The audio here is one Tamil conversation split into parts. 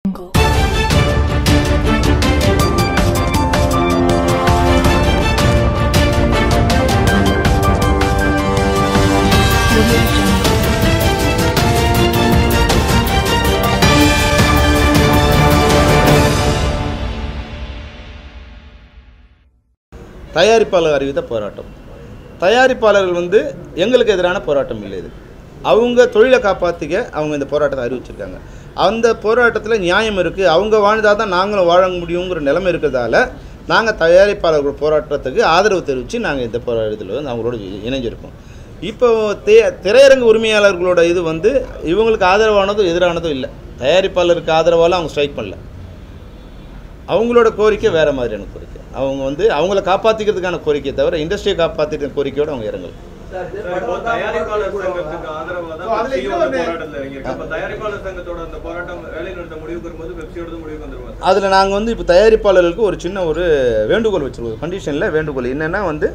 Jungle. Audio Jungle. தயாரிப்பாளர் அறிவித்த போராட்டம் தயாரிப்பாளர்கள் வந்து எங்களுக்கு எதிரான போராட்டம் இல்லை இது அவங்க தொழிலை காப்பாற்றிக்க அவங்க இந்த போராட்டத்தை அறிவிச்சிருக்காங்க அந்த போராட்டத்தில் நியாயம் இருக்குது அவங்க வாழ்ந்தால் தான் நாங்களும் வாழ முடியுங்கிற நிலைமை இருக்கிறதால நாங்கள் தயாரிப்பாளர்கள் போராட்டத்துக்கு ஆதரவு தெரிவித்து நாங்கள் இந்த போராட்டத்தில் வந்து அவங்களோட இ- இணைஞ்சிருக்கோம் இப்போ தே திரையரங்கு உரிமையாளர்களோட இது வந்து இவங்களுக்கு ஆதரவானதும் எதிரானதும் இல்லை தயாரிப்பாளருக்கு ஆதரவால அவங்க ஸ்ட்ரைக் பண்ணல அவங்களோட கோரிக்கை வேறு மாதிரியான கோரிக்கை அவங்க வந்து அவங்கள காப்பாற்றிக்கிறதுக்கான கோரிக்கையை தவிர இண்டஸ்ட்ரியை காப்பாற்றிக்கிற கோரிக்கையோடு அவங்க இறங்கல சார், இப்போ தயாரிப்பாளர் சங்கத்துக்கு ஆதரவா தான் So, அதுல பெப்சி இன்னொரு- வந்து போராட்டத்துல இறங்கியிருக்கு. அப்ப தயாரிப்பாளர் சங்கத்தோட அந்த போராட்டம் வேலை நிறுத்த முடிவுக்கு வரும்போது பெப்சியோட முடிவுக்கு வந்துருமா சார்? அதில் நாங்கள் வந்து இப்போ தயாரிப்பாளர்களுக்கு ஒரு சின்ன ஒரு வேண்டுகோள் வச்சுருக்கோம் கண்டிஷனில் வேண்டுகோள் என்னென்னா வந்து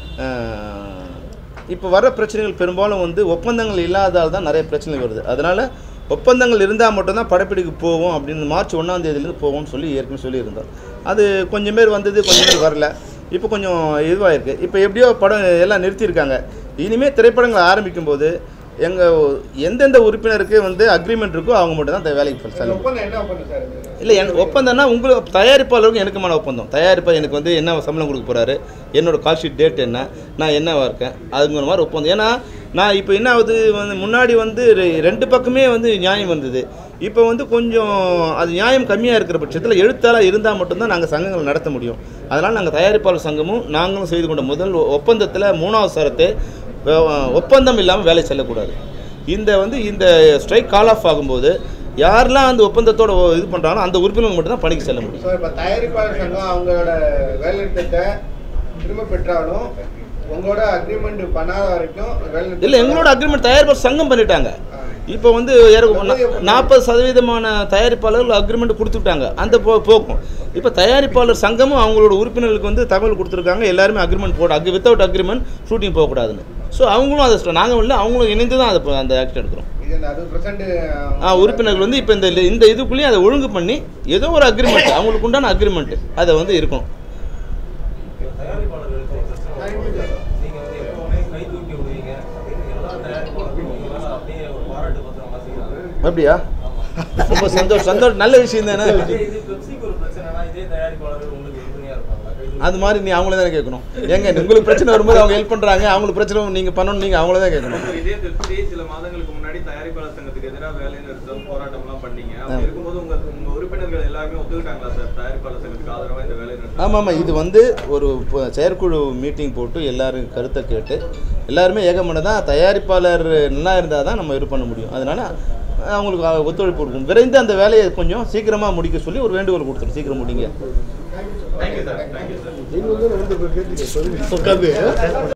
இப்போ வர பிரச்சனைகள் பெரும்பாலும் வந்து ஒப்பந்தங்கள் இல்லாதால் தான் நிறைய பிரச்சனைகள் வருது அதனால் ஒப்பந்தங்கள் இருந்தால் மட்டும்தான் படப்பிடிக்கு போவோம் அப்படின்னு மார்ச் ஒன்றாம் தேதியிலேருந்து போவோம்னு சொல்லி ஏற்கனவே சொல்லியிருந்தோம் அது கொஞ்சம் பேர் வந்தது கொஞ்சம் பேர் வரல இப்போ கொஞ்சம் இதுவாகிருக்கு இப்போ எப்படியோ படம் எல்லாம் நிறுத்தியிருக்காங்க இனிமேல் திரைப்படங்கள் ஆரம்பிக்கும் போது எங்கள் எந்தெந்த உறுப்பினருக்கு வந்து அக்ரிமெண்ட் இருக்கோ அவங்க மட்டும் தான் இந்த வேலைக்கு இந்த செல்ல ஒப்பந்தம் என்ன ஒப்பந்தம் சார் இது? இல்லை என் ஒப்பந்தம்னா உங்களுக்கு தயாரிப்பாளருக்கும் எனக்குமான ஒப்பந்தம் தயாரிப்பாளர் எனக்கு வந்து என்ன சம்பளம் கொடுக்க போகிறாரு என்னோட கால் ஷீட் டேட் என்ன நான் என்னவா இருக்கேன் அதுங்கிற மாதிரி ஒப்பந்தம் ஏன்னா நான் இப்போ என்ன ஆகுது வந்து முன்னாடி வந்து ரெ- ரெண்டு பக்கமே வந்து நியாயம் வந்தது இப்போ வந்து கொஞ்சம் அது நியாயம் கம்மியாக இருக்கிற பட்சத்தில் எழுத்தாளர் இருந்தால் மட்டும்தான் நாங்கள் சங்கங்கள் நடத்த முடியும் அதனால் நாங்கள் தயாரிப்பாளர் சங்கமும் நாங்களும் செய்து கொண்ட முதல் ஒப்பந்தத்தில் மூணாவது சரத்து அஹ், ஒப்பந்தம் இல்லாமல் வேலை செல்லக்கூடாது இந்த வந்து இந்த ஸ்ட்ரைக் கால் ஆஃப் ஆகும்போது யாரெல்லாம் அந்த ஒப்பந்தத்தோட இது பண்ணுறாங்களோ அந்த உறுப்பினர்கள் மட்டும் தான் பணிக்கு செல்ல முடியும் So, இப்ப தயாரிப்பாளர் சங்கம் அவங்களோட வேலை நிறுத்தத்தை திரும்ப பெற்றாலும் உங்களோட அக்ரிமெண்ட் பண்ணாத வரைக்கும் வேலை நிறுத்தம் இல்லை எங்களோட அக்ரிமெண்ட் தயாரிப்பாளர் சங்கம் பண்ணிட்டாங்க இப்போ வந்து நாற்பது சதவீதமான தயாரிப்பாளர்கள் அக்ரிமெண்ட் கொடுத்துட்டாங்க அந்த போ போக்கும் இப்போ தயாரிப்பாளர் சங்கமும் அவங்களோட உறுப்பினர்களுக்கு வந்து தகவல் கொடுத்துருக்காங்க எல்லாருமே அக்ரிமெண்ட் போட அக்ரி வித்தவுட் அக்ரிமெண்ட் ஷூட்டிங் போகக்கூடாதுன்னு ஸோ அவங்களும் அதை நாங்கள் இல்லை அவங்களும் இணைந்து தான் அதை அந்த ஆக்ட் எடுக்கிறோம் இது அந்த அறுபது பெர்சன்ட் ஆ உறுப்பினர்கள் வந்து இப்போ இந்த இந்த இதுக்குள்ளேயும் அதை ஒழுங்கு பண்ணி ஏதோ ஒரு அக்ரிமெண்ட் அவங்களுக்கு உண்டான அக்ரிமெண்ட் அதை வந்து இருக்கணும் தயாரிப்பாளர்களுக்கு ஒரு பிரச்சனை வரும்போது நீங்க வந்து எப்பவுமே கை தூக்கி விடுவீங்க எல்லா தயாரிப்பாளர்களும் உங்களால அப்படியே ஒரு பாராட்டு பத்திரம் வாசிக்கிறாங்க அப்படியா ரொம்ப சந்தோஷம் சந்தோஷம் நல்ல விஷயம் தானே இதே இது பெப்சிக்கு ஒரு பிரச்சனைனா இதே தயாரிப்பாளர்கள் உங்களுக்கு உறுதுணையா இருப்பாங்க கை தூக்கி அது மாதிரி நீ அவங்கள தானே கேட்கணும் ஏங்க உங்களுக்கு பிரச்சனை வரும்போது அவங்க ஹெல்ப் பண்ணுறாங்க அவங்களுக்கு பிரச்சனை நீங்கள் பண்ணணும் நீங்கள் அவங்கள தான் கேட்கணும் இப்போ இதே பெப்சி சில மாதங்களுக்கு முன்னாடி தயாரிப்பாளர் சங்கத்துக்கு எதிராக வேலை நிறுத்தம் போராட்டம் எல்லாம் பண்ணீங்க அப்படி இருக்கும்போது உங்க உங்க உறுப்பினர்கள் எல்லாருமே ஒத்துக்கிட்டாங்களா சார் தயாரிப்பாளர் சங்கத்துக்கு ஆதரவா இந்த வேலை நிறுத்தம் ஆமாம் ஆமாம் இது வந்து ஒரு ப- செயற்குழு மீட்டிங் போட்டு எல்லாரும் கருத்தை கேட்டு எல்லாருமே ஏகமனதான் தயாரிப்பாளர் நல்லா இருந்தால் தான் நம்ம இது பண்ண முடியும் அதனால் அவங்களுக்கு ஒத்துழைப்பு கொடுக்கும் விரைந்து அந்த வேலையை கொஞ்சம் சீக்கிரமாக முடிக்க சொல்லி ஒரு வேண்டுகோள் கொடுத்துரும் சீக்கிரம் முடிங்க தேங்க்யூ சார் தேங்க்யூ சார் நீங்க வந்து வந்து கேட்டீங்க சொல்லுங்க